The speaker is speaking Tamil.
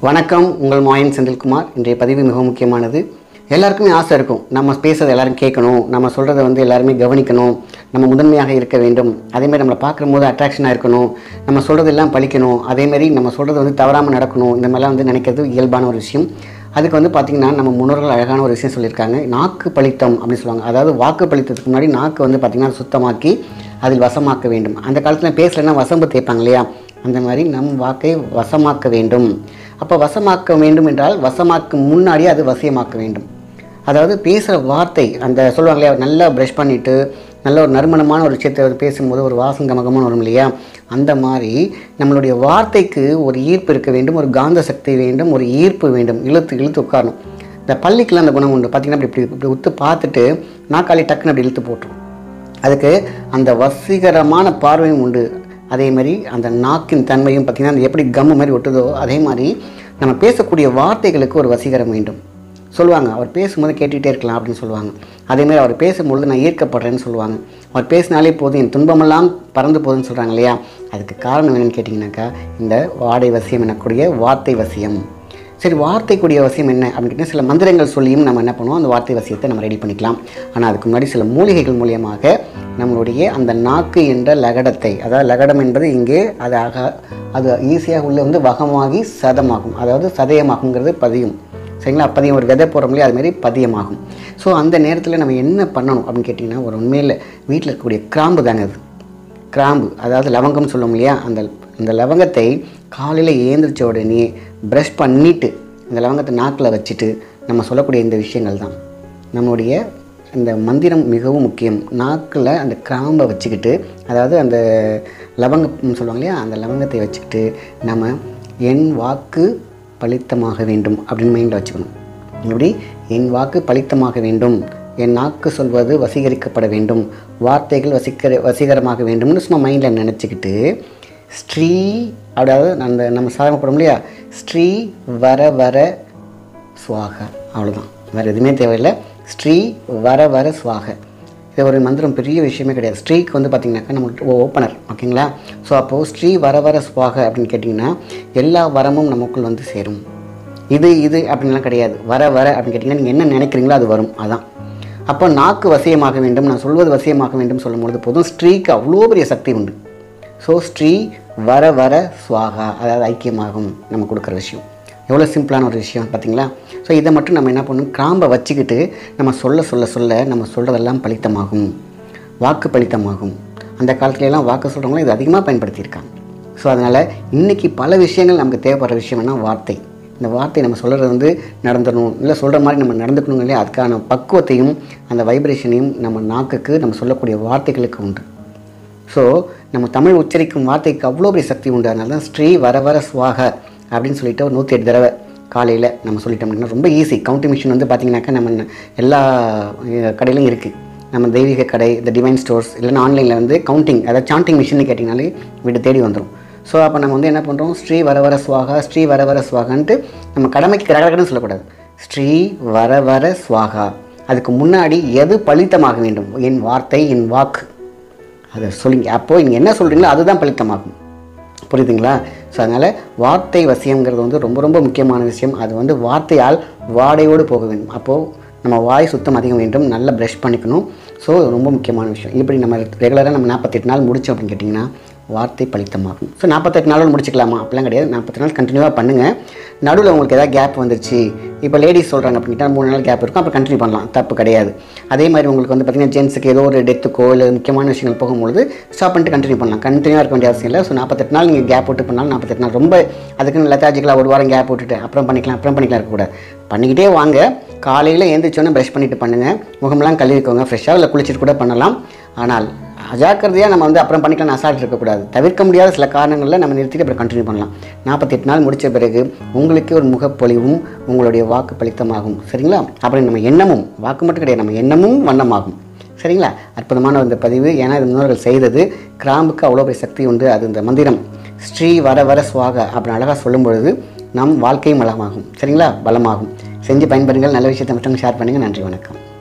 வணக்கம் உங்கள் மாயன் செந்தில்குமார் இன்றைய பதிவு மிக முக்கியமானது எல்லாருக்குமே ஆசை இருக்கும் நம்ம பேசுறதை எல்லாரும் கேட்கணும் நம்ம சொல்கிறத வந்து எல்லாருமே கவனிக்கணும் நம்ம முதன்மையாக இருக்க வேண்டும் அதேமாதிரி நம்மளை பார்க்கும்போது அட்ராக்ஷனாக இருக்கணும் நம்ம சொல்கிறதெல்லாம் பழிக்கணும் அதேமாதிரி நம்ம சொல்கிறது வந்து தவறாமல் நடக்கணும் இந்த மாதிரிலாம் வந்து நினைக்கிறது இயல்பான ஒரு விஷயம் அதுக்கு வந்து பார்த்திங்கன்னா நம்ம முன்னோர்கள் அழகான ஒரு விஷயம் சொல்லியிருக்காங்க நாக்கு பழித்தம் அப்படின்னு சொல்லுவாங்க அதாவது வாக்கு பழித்ததுக்கு முன்னாடி நாக்கு வந்து பார்த்திங்கன்னா சுத்தமாக்கி அதில் வசமாக்க வேண்டும் அந்த காலத்தில் பேசலைன்னா வசம்பு தேய்ப்பாங்க இல்லையா அந்த மாதிரி நம் வாக்கை வசமாக்க வேண்டும் அப்போ வசமாக்க வேண்டும் என்றால் வசமாக்கும் முன்னாடி அது வசியமாக்க வேண்டும் அதாவது பேசுகிற வார்த்தை அந்த சொல்லுவாங்க இல்லையா நல்லா ப்ரஷ் பண்ணிவிட்டு நல்ல ஒரு நறுமணமான ஒரு விஷயத்தை பேசும்போது ஒரு வாசங்கமகமாக வரும் இல்லையா அந்த மாதிரி நம்மளுடைய வார்த்தைக்கு ஒரு ஈர்ப்பு இருக்க வேண்டும் ஒரு காந்த சக்தி வேண்டும் ஒரு ஈர்ப்பு வேண்டும் இழுத்து இழுத்து உட்காரணும் இந்த பள்ளிக்கெல்லாம் அந்த குணம் உண்டு பார்த்தீங்கன்னா இப்படி இப்படி இப்படி உத்து பார்த்துட்டு நாக்காளி டக்குன்னு அப்படி இழுத்து போட்டுரும் அதுக்கு அந்த வசீகரமான பார்வையும் உண்டு அதே மாதிரி அந்த நாக்கின் தன்மையும் பார்த்திங்கன்னா அந்த எப்படி கம்மு மாதிரி ஒட்டுதோ அதே மாதிரி நம்ம பேசக்கூடிய வார்த்தைகளுக்கு ஒரு வசீகரம் வேண்டும் சொல்லுவாங்க அவர் பேசும்போது கேட்டுகிட்டே இருக்கலாம் அப்படின்னு சொல்லுவாங்க அதேமாதிரி அவர் பேசும்பொழுது நான் ஈர்க்கப்படுறேன்னு சொல்லுவாங்க அவர் பேசினாலே போதும் என் துன்பமெல்லாம் பறந்து போகுதுன்னு சொல்கிறாங்க இல்லையா அதுக்கு காரணம் என்னன்னு கேட்டிங்கனாக்கா இந்த வாடை வசியம் எனக்கூடிய வார்த்தை வசியம் சரி வார்த்தைக்குரிய வசியம் என்ன அப்படின்னு கேட்டால் சில மந்திரங்கள் சொல்லியும் நம்ம என்ன பண்ணுவோம் அந்த வார்த்தை வசியத்தை நம்ம ரெடி பண்ணிக்கலாம் ஆனால் அதுக்கு முன்னாடி சில மூலிகைகள் மூலியமாக நம்மளுடைய அந்த நாக்கு என்ற லகடத்தை அதாவது லகடம் என்பது இங்கே அது ஆக அது ஈஸியாக உள்ள வந்து வகமாகி சதமாகும் அதாவது சதயமாகுங்கிறது பதியும் சரிங்களா பதியம் ஒரு விதை போகிறோம் இல்லையா அதுமாரி பதியமாகும் ஸோ அந்த நேரத்தில் நம்ம என்ன பண்ணணும் அப்படின்னு கேட்டிங்கன்னா ஒரு உண்மையில் வீட்டில் இருக்கக்கூடிய கிராம்பு தாங்க அது கிராம்பு அதாவது லவங்கம் சொல்லுவோம் இல்லையா அந்த அந்த லவங்கத்தை காலையில் ஏந்திரிச்ச உடனே ப்ரஷ் பண்ணிவிட்டு இந்த லவங்கத்தை நாக்கில் வச்சுட்டு நம்ம சொல்லக்கூடிய இந்த விஷயங்கள் தான் நம்மளுடைய இந்த மந்திரம் மிகவும் முக்கியம் நாக்கில் அந்த கிராம்பை வச்சுக்கிட்டு அதாவது அந்த லவங்கம் சொல்லுவாங்க இல்லையா அந்த லவங்கத்தை வச்சுக்கிட்டு நம்ம என் வாக்கு பலித்தமாக வேண்டும் அப்படின்னு மைண்டில் வச்சுக்கணும் எப்படி என் வாக்கு பலித்தமாக வேண்டும் என் நாக்கு சொல்வது வசீகரிக்கப்பட வேண்டும் வார்த்தைகள் வசீகர வசீகரமாக வேண்டும்னு சும்மா மைண்டில் நினச்சிக்கிட்டு ஸ்ரீ அதாவது அந்த நம்ம சாதனைப்படும் இல்லையா ஸ்ரீ வர வர சுவாக அவ்வளோதான் வேறு எதுவுமே தேவையில்லை ஸ்ரீ வர வர சுவாக இது ஒரு மந்திரம் பெரிய விஷயமே கிடையாது ஸ்ரீக்கு வந்து பார்த்திங்கனாக்கா நம்மளுக்கு ஓப்பனர் ஓகேங்களா ஸோ அப்போது ஸ்ரீ வர வர சுவாக அப்படின்னு கேட்டிங்கன்னா எல்லா வரமும் நமக்குள் வந்து சேரும் இது இது அப்படின்லாம் கிடையாது வர வர அப்படின்னு கேட்டிங்கன்னா நீங்கள் என்ன நினைக்கிறீங்களோ அது வரும் அதான் அப்போ நாக்கு வசியமாக வேண்டும் நான் சொல்வது வசியமாக வேண்டும் சொல்லும்பொழுது போதும் ஸ்ரீக்கு அவ்வளோ பெரிய சக்தி உண்டு ஸோ ஸ்ரீ வர வர சுவாகா அதாவது ஐக்கியமாகும் நம்ம கொடுக்குற விஷயம் எவ்வளோ சிம்பிளான ஒரு விஷயம் பார்த்தீங்களா ஸோ இதை மட்டும் நம்ம என்ன பண்ணணும் கிராம்பை வச்சுக்கிட்டு நம்ம சொல்ல சொல்ல சொல்ல நம்ம சொல்கிறதெல்லாம் பலித்தமாகும் வாக்கு பலித்தமாகும் அந்த காலத்துல எல்லாம் வாக்கு சொல்கிறவங்களும் இது அதிகமாக பயன்படுத்தியிருக்காங்க ஸோ அதனால் இன்றைக்கி பல விஷயங்கள் நமக்கு தேவைப்படுற விஷயம் என்ன வார்த்தை இந்த வார்த்தை நம்ம சொல்கிறது வந்து நடந்துடணும் இல்லை சொல்கிற மாதிரி நம்ம நடந்துக்கணும் இல்லையா அதுக்கான பக்குவத்தையும் அந்த வைப்ரேஷனையும் நம்ம நாக்குக்கு நம்ம சொல்லக்கூடிய வார்த்தைகளுக்கு உண்டு ஸோ நம்ம தமிழ் உச்சரிக்கும் வார்த்தைக்கு அவ்வளோ பெரிய சக்தி உண்டு அதனால தான் ஸ்ரீ வர வர சுவாக அப்படின்னு சொல்லிட்டு ஒரு நூற்றி எட்டு தடவை காலையில் நம்ம சொல்லிட்டோம் அப்படின்னா ரொம்ப ஈஸி கவுண்டிங் மிஷின் வந்து பார்த்திங்கனாக்கா நம்ம எல்லா அஹ், கடையிலும் இருக்குது நம்ம தெய்வீக கடை இந்த டிவைன் ஸ்டோர்ஸ் இல்லைன்னா ஆன்லைனில் வந்து கவுண்டிங் அதாவது சாண்டிங் மிஷின் கேட்டிங்கனாலே வீடு தேடி வந்துடும் ஸோ அப்போ நம்ம வந்து என்ன பண்ணுறோம் ஸ்ரீ வர வர சுவாகா ஸ்ரீ வர வர சுவாகான்ட்டு நம்ம கடமைக்கு கடகடன்னு சொல்லக்கூடாது ஸ்ரீ வர வர சுவாகா அதுக்கு முன்னாடி எது பலித்தமாக வேண்டும் என் வார்த்தை என் வாக்கு அதை சொல்லிங்க அப்போது நீங்கள் என்ன சொல்கிறீங்களோ அதுதான் பலித்தமாகும் புரியுதுங்களா ஸோ அதனால் வார்த்தை வசியங்கிறது வந்து ரொம்ப ரொம்ப முக்கியமான விஷயம் அது வந்து வார்த்தையால் வாடையோடு போக வேண்டும் அப்போது நம்ம வாய் சுத்தம் அதிகம் வேண்டும் நல்லா ப்ரஷ் பண்ணிக்கணும் ஸோ ரொம்ப முக்கியமான விஷயம் இப்படி நம்ம ரெகுலராக நம்ம நாற்பத்தெட்டு நாள் முடித்தோம் அப்படின்னு கேட்டிங்கன்னா வார்த்தை பலித்தமாகும் ஸோ நாற்பத்தெட்டு நாளோடு முடிச்சுக்கலாமா அப்படிலாம் கிடையாது நாற்பத்தி நாள் கண்டினியூவாக பண்ணுங்கள் நடுவில் உங்களுக்கு ஏதாவது கேப் வந்துருச்சு இப்போ லேடிஸ் சொல்கிறாங்க அப்படின்ட்டா மூணு நாள் கேப் இருக்கும் அப்போ கண்டினியூ பண்ணலாம் தப்பு கிடையாது அதே மாதிரி உங்களுக்கு வந்து பார்த்திங்கன்னா ஜென்ஸுக்கு ஏதோ ஒரு டெத்துக்கோ இல்லை முக்கியமான விஷயங்கள் போகும்பொழுது ஸ்டாப் பண்ணிட்டு கண்டினியூ பண்ணலாம் கண்டினியூவாக இருக்க வேண்டிய அவசியம் இல்லை ஸோ நாற்பத்தெட்டு நாள் நீங்கள் கேப் விட்டு பண்ணாலும் நாற்பத்தெட்டு நாள் ரொம்ப அதுக்குன்னு லெத்தாஜிக்கலாக ஒரு வாரம் கேப் விட்டுட்டு அப்புறம் பண்ணிக்கலாம் அப்புறம் பண்ணிக்கலாம் இருக்கக்கூடாது பண்ணிக்கிட்டே வாங்க காலையில் எழுந்திரிச்சோன்னே ப்ரஷ் பண்ணிட்டு பண்ணுங்கள் முகமெல்லாம் கழுவிக்கோங்க ஃப்ரெஷ்ஷாக இல்லை குளிச்சுட்டு கூட பண்ணலாம் ஆனால் அஜாக்கிரதையாக நம்ம வந்து அப்புறம் பண்ணிக்கலாம் அசால்ட் இருக்கக்கூடாது தவிர்க்க முடியாத சில காரணங்களில் நம்ம நிறுத்திட்டு அப்புறம் கண்டினியூ பண்ணலாம் நாற்பத்தெட்டு நாள் முடித்த பிறகு உங்களுக்கே ஒரு முகப்பொலிவும் உங்களுடைய வாக்கு பலித்தமாகும் சரிங்களா அப்புறம் நம்ம எண்ணமும் வாக்கு மட்டும் கிடையாது நம்ம எண்ணமும் வண்ணமாகும் சரிங்களா அற்புதமான இந்த பதிவு ஏன்னா இது முன்னோர்கள் செய்தது கிராம்புக்கு அவ்வளோ பெரிய சக்தி உண்டு அது இந்த மந்திரம் ஸ்ரீ வர வர சுவாக அப்படின்னு அழகாக சொல்லும் பொழுது நம் வாழ்க்கையும் வளமாகும் சரிங்களா பலமாகும் செஞ்சு பயன்பெறுங்கள் நல்ல விஷயத்தை மட்டும் ஷேர் பண்ணுங்கள் நன்றி வணக்கம்